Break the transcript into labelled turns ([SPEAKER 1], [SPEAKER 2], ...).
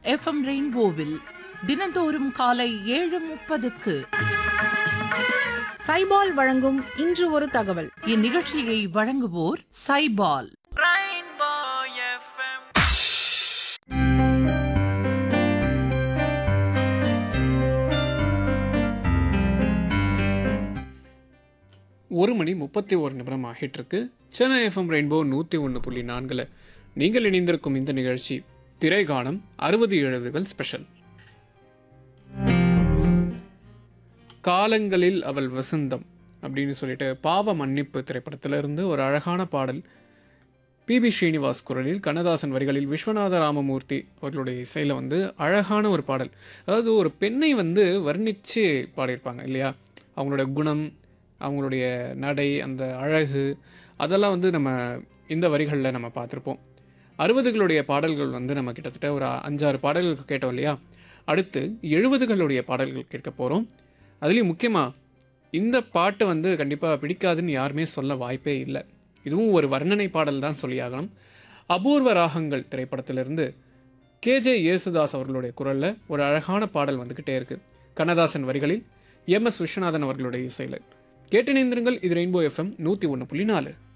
[SPEAKER 1] FM ரெயின்போவில் தினந்தோறும் காலை ஏழு முப்பதுக்கு
[SPEAKER 2] சைபால் வழங்கும் இன்று ஒரு தகவல்
[SPEAKER 1] இந்நிகழ்ச்சியை வழங்குவோர் சைபால்
[SPEAKER 3] Rainbow FM.
[SPEAKER 4] ஒரு மணி முப்பத்தி ஒரு நிமிடம் ஆகிட்டு இருக்கு சென்னை எஃப்எம் ரெயின்போ நூற்றி ஒன்று புள்ளி நான்கில் நீங்கள் இணைந்திருக்கும் இந்த நிகழ்ச்சி திரைகாணம் அறுபது எழுதுகள் ஸ்பெஷல் காலங்களில் அவள் வசந்தம் அப்படின்னு சொல்லிட்டு பாவ மன்னிப்பு திரைப்படத்துல இருந்து ஒரு அழகான பாடல் பிபி ஸ்ரீனிவாஸ் குரலில் கண்ணதாசன் வரிகளில் விஸ்வநாத ராமமூர்த்தி அவர்களுடைய இசையில் வந்து அழகான ஒரு பாடல் அதாவது ஒரு பெண்ணை வந்து வர்ணித்து பாடியிருப்பாங்க இல்லையா அவங்களோட குணம் அவங்களுடைய நடை அந்த அழகு அதெல்லாம் வந்து நம்ம இந்த வரிகளில் நம்ம பார்த்துருப்போம் அறுபதுகளுடைய பாடல்கள் வந்து நம்ம கிட்டத்தட்ட ஒரு அஞ்சாறு பாடல்கள் கேட்டோம் இல்லையா அடுத்து எழுபதுகளுடைய பாடல்கள் கேட்க போகிறோம் அதுலேயும் முக்கியமாக இந்த பாட்டு வந்து கண்டிப்பாக பிடிக்காதுன்னு யாருமே சொல்ல வாய்ப்பே இல்லை இதுவும் ஒரு வர்ணனை பாடல் தான் சொல்லியாகணும் அபூர்வ ராகங்கள் திரைப்படத்திலிருந்து கேஜே யேசுதாஸ் அவர்களுடைய குரலில் ஒரு அழகான பாடல் வந்துக்கிட்டே இருக்கு கண்ணதாசன் வரிகளில் எம் எஸ் விஸ்வநாதன் அவர்களுடைய இசையில் கேட்டு நேந்திருங்கள் இது ரெயின்போ எஃப்எம் நூற்றி ஒன்று புள்ளி நாலு